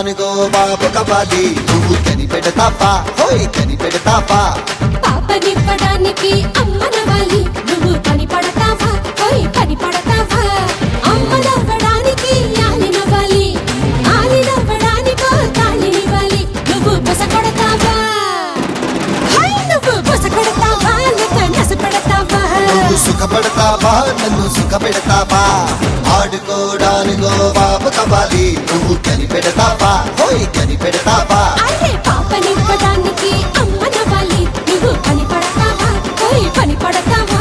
ఆడుకోవడానికో బాబు కబాలి నువ్వు కనిపెడతాపా హోయ్ కనిపెడతాపా పాపనివ్వడానికి అమ్మనవాలి నువ్వు పని పడతావా ఓయ్ పని పడతావా అమ్మనవ్వడానికి ఆలినవ్వాలి ఆలినవ్వడానికో తాళినివ్వాలి నువ్వు బుస కొడతావా హై నువ్వు బుస కొడతావా లేక నస పెడతావా నువ్వు సుఖపడతావా నన్ను సుఖపెడతావా ఆడుకోవడానికో బాబు కబాలి నువ్వు కనిపెడతావా హోయ్ కనిపెడతావా అరే పాపనివ్వడానికి అమ్మనవ్వాలి నువ్వు పని పడతావా ఓయ్ పని పడతావా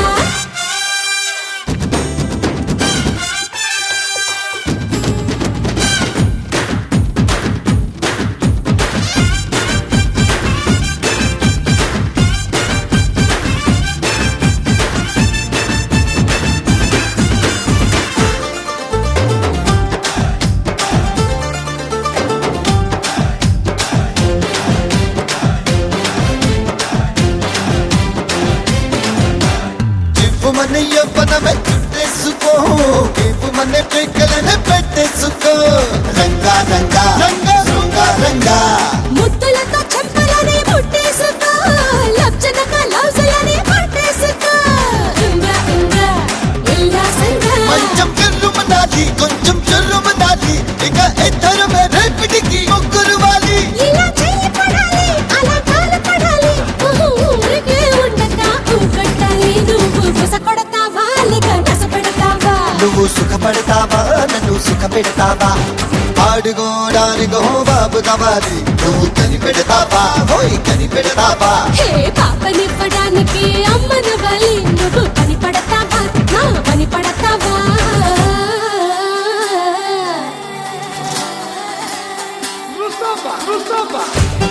చివ్వుమని యవ్వనమే చుట్టేసుకో కేపుమని పిక్కలనే పెట్టేసుకో రంగా రంగా రంగా రంగా రంగా ముద్దులతో చెంపలని ముట్టేసుకో లబ్జనక లౌజలని పట్టేసుకో ఇంద్ర ఇంద్ర ఉల్లాసంగా కొంచెం చెల్లుమనాలి కొంచెం చెల్లుమనాలి ఇక ఇద్దరమే రేపిటికి ముగ్గురు వాలి ఇలా చెయ్యి పడాలి అలా కాలు పడాలి ఊహు, ఊరికే ఉండక ఊగట్టాలి నువ్వు బుస కొడతావా లేక నస పెడతావా నువ్వు సుఖపడతావా నన్ను సుఖపెడతావా ఆడుకోవడానికో బాబు కావాలి నువ్వు కనిపెడతావా హోయ్ కనిపెడతావా హే పాపనివ్వడానికి అమ్మనవ్వాలి నువ్వు పని పడతావా నా పని పడతావా Mustafa, Mustafa.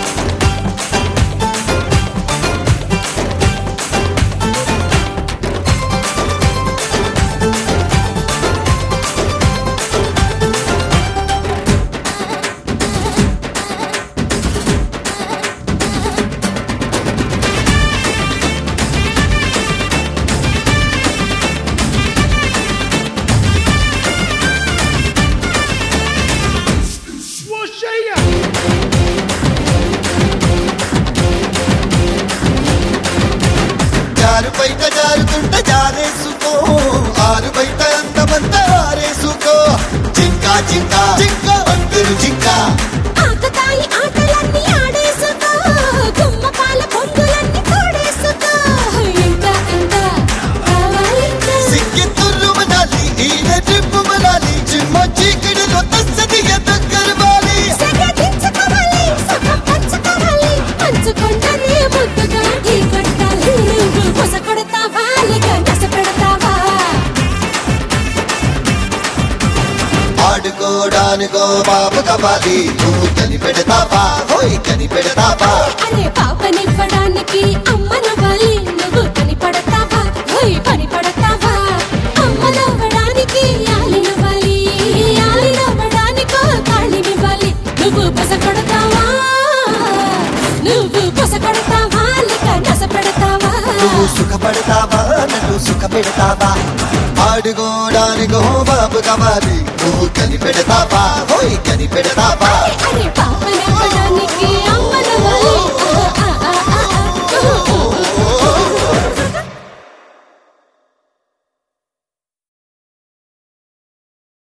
Washaya. జారు బయట జారుతుంటే జారేసుకో ఆరు బయట అంతమంత ఆరేసుకో జింకా జింకా జింకా అందరు జింకా ఆకతాయి ఆటలన్నీ ఆడేసుకో గుమ్మ పాల పొంగులన్నీ తోడేసుకో ఇంకా ఇంకా కావాలింకా సిక్కితుర్రు మనాలి ఈయన ట్రిప్పు మనాలి జిమ్మ చీకటిలో తస్సది దగ్గర వాలి సగదించుకోవాలి సుఖం పంచుకోవాలి పంచుకుంటేనే ముద్దుగా ఢీ కొట్టాలి నువ్వు బుస కొడతావా లేక నస పెడతావా ఆడుకోవడానికో బాబు కబాలి నువ్వు కనిపెడతావా హోయ్ కనిపెడతావా అరే పాపనివ్వడానికి అమ్మనవ్వాలి నువ్వు పని పడతావా ఓయ్ పని పడతావా అమ్మనవ్వడానికి ఆలినవ్వాలి ఆలినవ్వడానికో తాళినివ్వాలి నువ్వు బుస కొడతావా నువ్వు బుస కొడతావా లేక నస పెడతావా నువ్వు సుఖపడతావా నన్ను సుఖపెడతావా ఆడుకోవడానికో బాబు కబాలి నువ్వు కనిపెడతావా హోయ్ కనిపెడతావా